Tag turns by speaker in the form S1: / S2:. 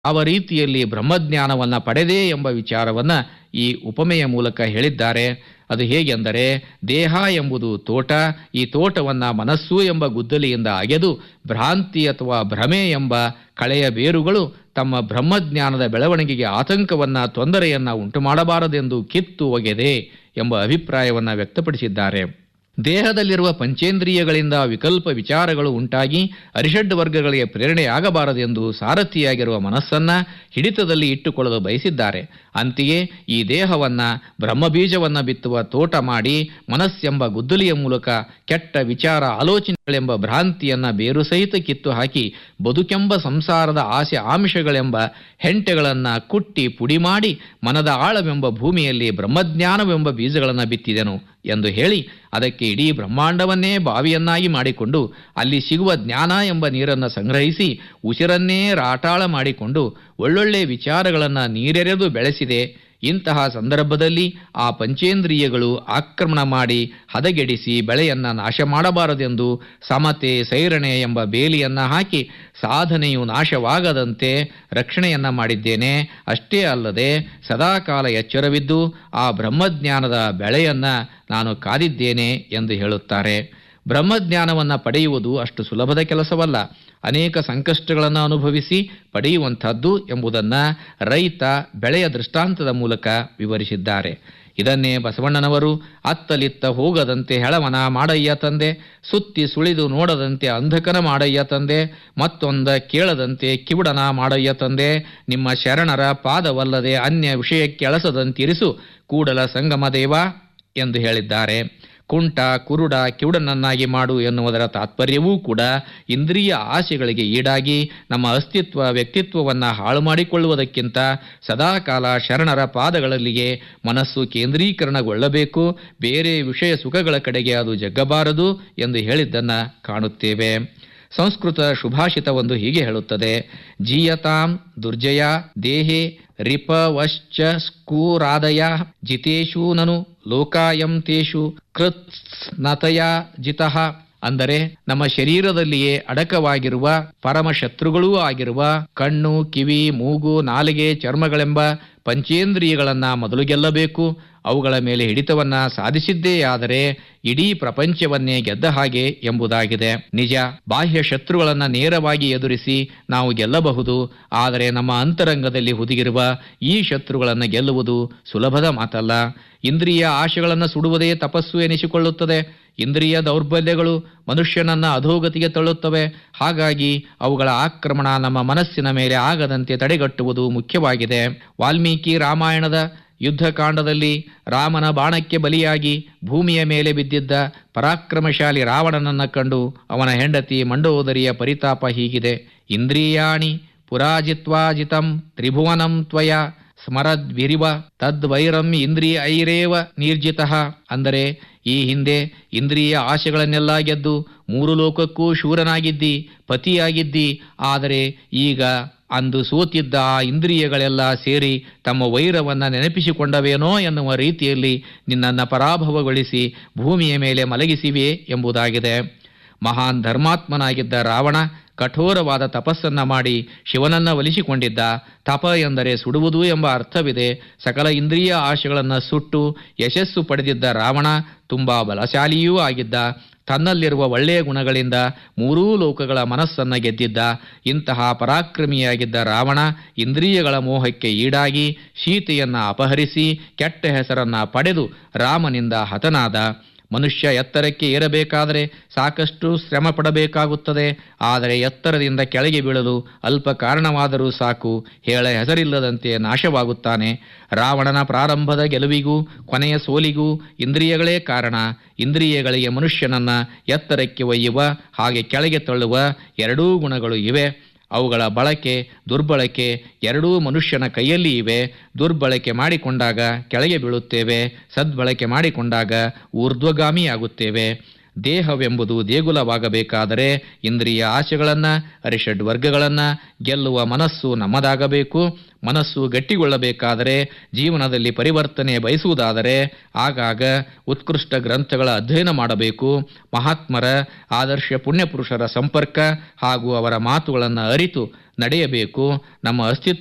S1: ಯಾವ ರೀತಿಯಲ್ಲಿ ಬ್ರಹ್ಮಜ್ಞಾನವನ್ನ ಪಡೆದೆ ಎಂಬ ವಿಚಾರವನ್ನ ಈ ಉಪಮೆಯ ಮೂಲಕ ಹೇಳಿದ್ದಾರೆ ಅದು ಹೇಗೆಂದರೆ ದೇಹ ಎಂಬುದು ತೋಟ ಈ ತೋಟವನ್ನ ಮನಸ್ಸು ಎಂಬ ಗುದ್ದಲಿಯಿಂದ ಅಗೆದು ಭ್ರಾಂತಿ ಅಥವಾ ಭ್ರಮೆ ಎಂಬ ಕಳೆಯ ಬೇರುಗಳು ತಮ್ಮ ಬ್ರಹ್ಮಜ್ಞಾನದ ಬೆಳವಣಿಗೆಗೆ ಆತಂಕವನ್ನ ತೊಂದರೆಯನ್ನ ಉಂಟು ಮಾಡಬಾರದೆಂದು ಕಿತ್ತು ಒಗೆದೆ ಎಂಬ ಅಭಿಪ್ರಾಯವನ್ನ ವ್ಯಕ್ತಪಡಿಸಿದ್ದಾರೆ ದೇಹದಲ್ಲಿರುವ ಪಂಚೇಂದ್ರಿಯಗಳಿಂದ ವಿಕಲ್ಪ ವಿಚಾರಗಳು ಉಂಟಾಗಿ ಅರಿಷಡ್ ವರ್ಗಗಳಿಗೆ ಪ್ರೇರಣೆಯಾಗಬಾರದೆಂದು ಸಾರಥಿಯಾಗಿರುವ ಮನಸ್ಸನ್ನ ಹಿಡಿತದಲ್ಲಿ ಇಟ್ಟುಕೊಳ್ಳಲು ಬಯಸಿದ್ದಾರೆ ಅಂತೆಯೇ ಈ ದೇಹವನ್ನ ಬ್ರಹ್ಮಬೀಜವನ್ನ ಬಿತ್ತುವ ತೋಟ ಮಾಡಿ ಮನಸ್ಸೆಂಬ ಗುದ್ದಲಿಯ ಮೂಲಕ ಕೆಟ್ಟ ವಿಚಾರ ಆಲೋಚನೆಗಳೆಂಬ ಭ್ರಾಂತಿಯನ್ನ ಬೇರು ಸಹಿತ ಕಿತ್ತು ಹಾಕಿ ಬದುಕೆಂಬ ಸಂಸಾರದ ಆಸೆ ಆಮಿಷಗಳೆಂಬ ಹೆಂಟೆಗಳನ್ನ ಕುಟ್ಟಿ ಪುಡಿ ಮಾಡಿ ಮನದ ಆಳವೆಂಬ ಭೂಮಿಯಲ್ಲಿ ಬ್ರಹ್ಮಜ್ಞಾನವೆಂಬ ಬೀಜಗಳನ್ನು ಬಿತ್ತಿದೆನು ಎಂದು ಹೇಳಿ ಅದಕ್ಕೆ ಇಡೀ ಬ್ರಹ್ಮಾಂಡವನ್ನೇ ಬಾವಿಯನ್ನಾಗಿ ಮಾಡಿಕೊಂಡು ಅಲ್ಲಿ ಸಿಗುವ ಜ್ಞಾನ ಎಂಬ ನೀರನ್ನು ಸಂಗ್ರಹಿಸಿ ಉಸಿರನ್ನೇ ರಾಟಾಳ ಮಾಡಿಕೊಂಡು ಒಳ್ಳೊಳ್ಳೆ ವಿಚಾರಗಳನ್ನು ನೀರೆರೆದು ಬೆಳೆಸಿದೆ ಇಂತಹ ಸಂದರ್ಭದಲ್ಲಿ ಆ ಪಂಚೇಂದ್ರಿಯಗಳು ಆಕ್ರಮಣ ಮಾಡಿ ಹದಗೆಡಿಸಿ ಬೆಳೆಯನ್ನ ನಾಶ ಮಾಡಬಾರದೆಂದು ಸಮತೆ ಸೈರಣೆ ಎಂಬ ಬೇಲಿಯನ್ನ ಹಾಕಿ ಸಾಧನೆಯು ನಾಶವಾಗದಂತೆ ರಕ್ಷಣೆಯನ್ನ ಮಾಡಿದ್ದೇನೆ ಅಷ್ಟೇ ಅಲ್ಲದೆ ಸದಾಕಾಲ ಎಚ್ಚರವಿದ್ದು ಆ ಬ್ರಹ್ಮಜ್ಞಾನದ ಬೆಳೆಯನ್ನ ನಾನು ಕಾದಿದ್ದೇನೆ ಎಂದು ಹೇಳುತ್ತಾರೆ ಬ್ರಹ್ಮಜ್ಞಾನವನ್ನು ಪಡೆಯುವುದು ಅಷ್ಟು ಸುಲಭದ ಕೆಲಸವಲ್ಲ ಅನೇಕ ಸಂಕಷ್ಟಗಳನ್ನು ಅನುಭವಿಸಿ ಪಡೆಯುವಂಥದ್ದು ಎಂಬುದನ್ನು ರೈತ ಬೆಳೆಯ ದೃಷ್ಟಾಂತದ ಮೂಲಕ ವಿವರಿಸಿದ್ದಾರೆ ಇದನ್ನೇ ಬಸವಣ್ಣನವರು ಅತ್ತಲಿತ್ತ ಹೋಗದಂತೆ ಹೆಳವನ ಮಾಡಯ್ಯ ತಂದೆ ಸುತ್ತಿ ಸುಳಿದು ನೋಡದಂತೆ ಅಂಧಕನ ಮಾಡಯ್ಯ ತಂದೆ ಮತ್ತೊಂದ ಕೇಳದಂತೆ ಕಿವುಡನ ಮಾಡಯ್ಯ ತಂದೆ ನಿಮ್ಮ ಶರಣರ ಪಾದವಲ್ಲದೆ ಅನ್ಯ ವಿಷಯಕ್ಕೆ ಎಳಸದಂತಿರಿಸು ಕೂಡಲ ಸಂಗಮ ದೇವ ಎಂದು ಹೇಳಿದ್ದಾರೆ ಕುಂಟ ಕುರುಡ ಕಿವುಡನನ್ನಾಗಿ ಮಾಡು ಎನ್ನುವುದರ ತಾತ್ಪರ್ಯವೂ ಕೂಡ ಇಂದ್ರಿಯ ಆಸೆಗಳಿಗೆ ಈಡಾಗಿ ನಮ್ಮ ಅಸ್ತಿತ್ವ ವ್ಯಕ್ತಿತ್ವವನ್ನು ಹಾಳು ಮಾಡಿಕೊಳ್ಳುವುದಕ್ಕಿಂತ ಸದಾಕಾಲ ಶರಣರ ಪಾದಗಳಲ್ಲಿಯೇ ಮನಸ್ಸು ಕೇಂದ್ರೀಕರಣಗೊಳ್ಳಬೇಕು ಬೇರೆ ವಿಷಯ ಸುಖಗಳ ಕಡೆಗೆ ಅದು ಜಗ್ಗಬಾರದು ಎಂದು ಹೇಳಿದ್ದನ್ನು ಕಾಣುತ್ತೇವೆ ಸಂಸ್ಕೃತ ಶುಭಾಷಿತವೊಂದು ಹೀಗೆ ಹೇಳುತ್ತದೆ ಜೀಯತಾಂ ದುರ್ಜಯ ದೇಹೆ ರಿಪವಶ್ಚ ಸ್ಕೂರಾದಯ ಜಿತೇಶು ನನು ಲೋಕಾಯಂ ತೇಷು ಕೃತ್ಸ್ನತಯ ಜಿತಃ ಅಂದರೆ ನಮ್ಮ ಶರೀರದಲ್ಲಿಯೇ ಅಡಕವಾಗಿರುವ ಪರಮ ಶತ್ರುಗಳೂ ಆಗಿರುವ ಕಣ್ಣು ಕಿವಿ ಮೂಗು ನಾಲಿಗೆ ಚರ್ಮಗಳೆಂಬ ಪಂಚೇಂದ್ರಿಯಗಳನ್ನ ಮೊದಲು ಗೆಲ್ಲಬೇಕು ಅವುಗಳ ಮೇಲೆ ಹಿಡಿತವನ್ನ ಸಾಧಿಸಿದ್ದೇ ಆದರೆ ಇಡೀ ಪ್ರಪಂಚವನ್ನೇ ಗೆದ್ದ ಹಾಗೆ ಎಂಬುದಾಗಿದೆ ನಿಜ ಬಾಹ್ಯ ಶತ್ರುಗಳನ್ನ ನೇರವಾಗಿ ಎದುರಿಸಿ ನಾವು ಗೆಲ್ಲಬಹುದು ಆದರೆ ನಮ್ಮ ಅಂತರಂಗದಲ್ಲಿ ಹುದುಗಿರುವ ಈ ಶತ್ರುಗಳನ್ನು ಗೆಲ್ಲುವುದು ಸುಲಭದ ಮಾತಲ್ಲ ಇಂದ್ರಿಯ ಆಶೆಗಳನ್ನು ಸುಡುವುದೇ ತಪಸ್ಸು ಎನಿಸಿಕೊಳ್ಳುತ್ತದೆ ಇಂದ್ರಿಯ ದೌರ್ಬಲ್ಯಗಳು ಮನುಷ್ಯನನ್ನ ಅಧೋಗತಿಗೆ ತಳ್ಳುತ್ತವೆ ಹಾಗಾಗಿ ಅವುಗಳ ಆಕ್ರಮಣ ನಮ್ಮ ಮನಸ್ಸಿನ ಮೇಲೆ ಆಗದಂತೆ ತಡೆಗಟ್ಟುವುದು ಮುಖ್ಯವಾಗಿದೆ ವಾಲ್ಮೀಕಿ ರಾಮಾಯಣದ ಯುದ್ಧಕಾಂಡದಲ್ಲಿ ರಾಮನ ಬಾಣಕ್ಕೆ ಬಲಿಯಾಗಿ ಭೂಮಿಯ ಮೇಲೆ ಬಿದ್ದಿದ್ದ ಪರಾಕ್ರಮಶಾಲಿ ರಾವಣನನ್ನ ಕಂಡು ಅವನ ಹೆಂಡತಿ ಮಂಡೋದರಿಯ ಪರಿತಾಪ ಹೀಗಿದೆ ಇಂದ್ರಿಯಾಣಿ ಪುರಾಜಿತ್ವಾಜಿತಂ ತ್ರಿಭುವನಂ ತ್ವಯ ಸ್ಮರದ್ವಿರಿವ ತದ್ವೈರಂ ಇಂದ್ರಿಯ ಐರೇವ ನಿರ್ಜಿತಃ ಅಂದರೆ ಈ ಹಿಂದೆ ಇಂದ್ರಿಯ ಆಶೆಗಳನ್ನೆಲ್ಲ ಗೆದ್ದು ಮೂರು ಲೋಕಕ್ಕೂ ಶೂರನಾಗಿದ್ದಿ ಪತಿಯಾಗಿದ್ದಿ ಆದರೆ ಈಗ ಅಂದು ಸೋತಿದ್ದ ಆ ಇಂದ್ರಿಯಗಳೆಲ್ಲ ಸೇರಿ ತಮ್ಮ ವೈರವನ್ನ ನೆನಪಿಸಿಕೊಂಡವೇನೋ ಎನ್ನುವ ರೀತಿಯಲ್ಲಿ ನಿನ್ನನ್ನು ಪರಾಭವಗೊಳಿಸಿ ಭೂಮಿಯ ಮೇಲೆ ಮಲಗಿಸಿವೆ ಎಂಬುದಾಗಿದೆ ಮಹಾನ್ ಧರ್ಮಾತ್ಮನಾಗಿದ್ದ ರಾವಣ ಕಠೋರವಾದ ತಪಸ್ಸನ್ನ ಮಾಡಿ ಶಿವನನ್ನ ಒಲಿಸಿಕೊಂಡಿದ್ದ ತಪ ಎಂದರೆ ಸುಡುವುದು ಎಂಬ ಅರ್ಥವಿದೆ ಸಕಲ ಇಂದ್ರಿಯ ಆಶೆಗಳನ್ನು ಸುಟ್ಟು ಯಶಸ್ಸು ಪಡೆದಿದ್ದ ರಾವಣ ತುಂಬಾ ಬಲಶಾಲಿಯೂ ಆಗಿದ್ದ ತನ್ನಲ್ಲಿರುವ ಒಳ್ಳೆಯ ಗುಣಗಳಿಂದ ಮೂರೂ ಲೋಕಗಳ ಮನಸ್ಸನ್ನ ಗೆದ್ದಿದ್ದ ಇಂತಹ ಪರಾಕ್ರಮಿಯಾಗಿದ್ದ ರಾವಣ ಇಂದ್ರಿಯಗಳ ಮೋಹಕ್ಕೆ ಈಡಾಗಿ ಸೀತೆಯನ್ನ ಅಪಹರಿಸಿ ಕೆಟ್ಟ ಹೆಸರನ್ನ ಪಡೆದು ರಾಮನಿಂದ ಹತನಾದ ಮನುಷ್ಯ ಎತ್ತರಕ್ಕೆ ಏರಬೇಕಾದರೆ ಸಾಕಷ್ಟು ಶ್ರಮ ಪಡಬೇಕಾಗುತ್ತದೆ ಆದರೆ ಎತ್ತರದಿಂದ ಕೆಳಗೆ ಬೀಳಲು ಅಲ್ಪ ಕಾರಣವಾದರೂ ಸಾಕು ಹೇಳ ಹೆಸರಿಲ್ಲದಂತೆ ನಾಶವಾಗುತ್ತಾನೆ ರಾವಣನ ಪ್ರಾರಂಭದ ಗೆಲುವಿಗೂ ಕೊನೆಯ ಸೋಲಿಗೂ ಇಂದ್ರಿಯಗಳೇ ಕಾರಣ ಇಂದ್ರಿಯಗಳಿಗೆ ಮನುಷ್ಯನನ್ನ ಎತ್ತರಕ್ಕೆ ಒಯ್ಯುವ ಹಾಗೆ ಕೆಳಗೆ ತಳ್ಳುವ ಎರಡೂ ಗುಣಗಳು ಇವೆ ಅವುಗಳ ಬಳಕೆ ದುರ್ಬಳಕೆ ಎರಡೂ ಮನುಷ್ಯನ ಕೈಯಲ್ಲಿ ಇವೆ ದುರ್ಬಳಕೆ ಮಾಡಿಕೊಂಡಾಗ ಕೆಳಗೆ ಬೀಳುತ್ತೇವೆ ಸದ್ಬಳಕೆ ಮಾಡಿಕೊಂಡಾಗ ಊರ್ಧ್ವಗಾಮಿಯಾಗುತ್ತೇವೆ ದೇಹವೆಂಬುದು ದೇಗುಲವಾಗಬೇಕಾದರೆ ಇಂದ್ರಿಯ ಆಶೆಗಳನ್ನು ಅರಿಷಡ್ ವರ್ಗಗಳನ್ನು ಗೆಲ್ಲುವ ಮನಸ್ಸು ನಮ್ಮದಾಗಬೇಕು ಮನಸ್ಸು ಗಟ್ಟಿಗೊಳ್ಳಬೇಕಾದರೆ ಜೀವನದಲ್ಲಿ ಪರಿವರ್ತನೆ ಬಯಸುವುದಾದರೆ ಆಗಾಗ ಉತ್ಕೃಷ್ಟ ಗ್ರಂಥಗಳ ಅಧ್ಯಯನ ಮಾಡಬೇಕು ಮಹಾತ್ಮರ ಆದರ್ಶ ಪುಣ್ಯಪುರುಷರ ಸಂಪರ್ಕ ಹಾಗೂ ಅವರ ಮಾತುಗಳನ್ನು ಅರಿತು ನಡೆಯಬೇಕು ನಮ್ಮ ಅಸ್ತಿತ್ವ